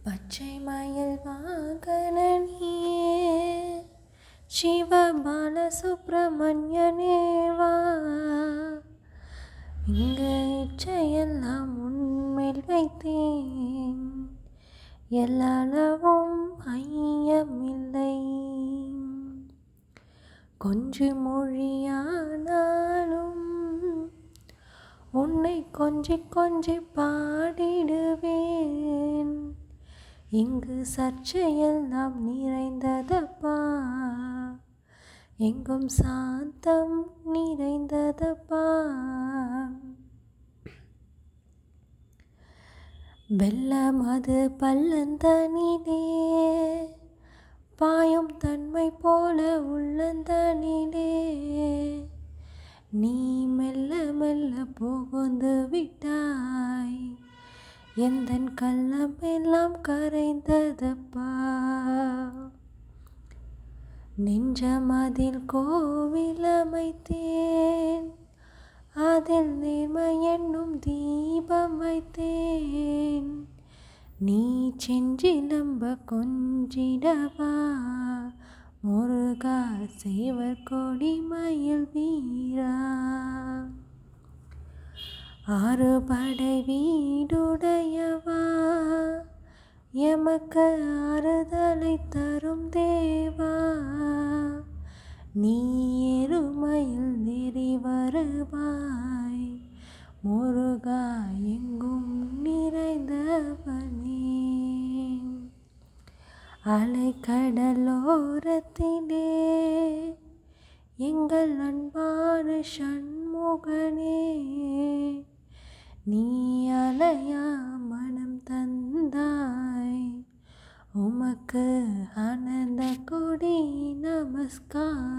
பச்சை மயில் வாகனனியே சிவபால சுப்பிரமணியனேவா இங்கு இச்சையெல்லாம் உன்மேல் வைத்தேன் எல்லளவும் ஐயமில்லை கொஞ்சு மொழியானாலும் உன்னை கொஞ்சி கொஞ்சி பாடிடுவேன் இங்கு சர்ச்சையெல்லாம் நிறைந்ததப்பா எங்கும் சாந்தம் நிறைந்ததப்பா வெள்ளம் அது பள்ளந்தனிலே பாயும் தன்மை போல உள்ளந்தனிலே நீ மெல்ல மெல்ல புகுந்து விட்டாய் எந்தன் கள்ளம் எல்லாம் கரைந்ததப்பா நெஞ்சமதில் கோவில் அமைத்தேன் அதில் நேர்மை என்னும் தீபம் வைத்தேன் நீ செஞ்சிலம்ப கொஞ்சிடவா முருகா சேவர் கொடி மயில் வீரா ஆறுபடை வீடுடையவா எமக்கு ஆறுதலை தரும் தேவா நீ எருமையில் நெறி வருவாய் முருகா எங்கும் நிறைந்தவனே அலைக்கடலோரத்திலே எங்கள் அன்பான சண்முகனே நீ அலையா மனம் தந்தாய் உமக்கு ஆனந்த கொடி நமஸ்காரம்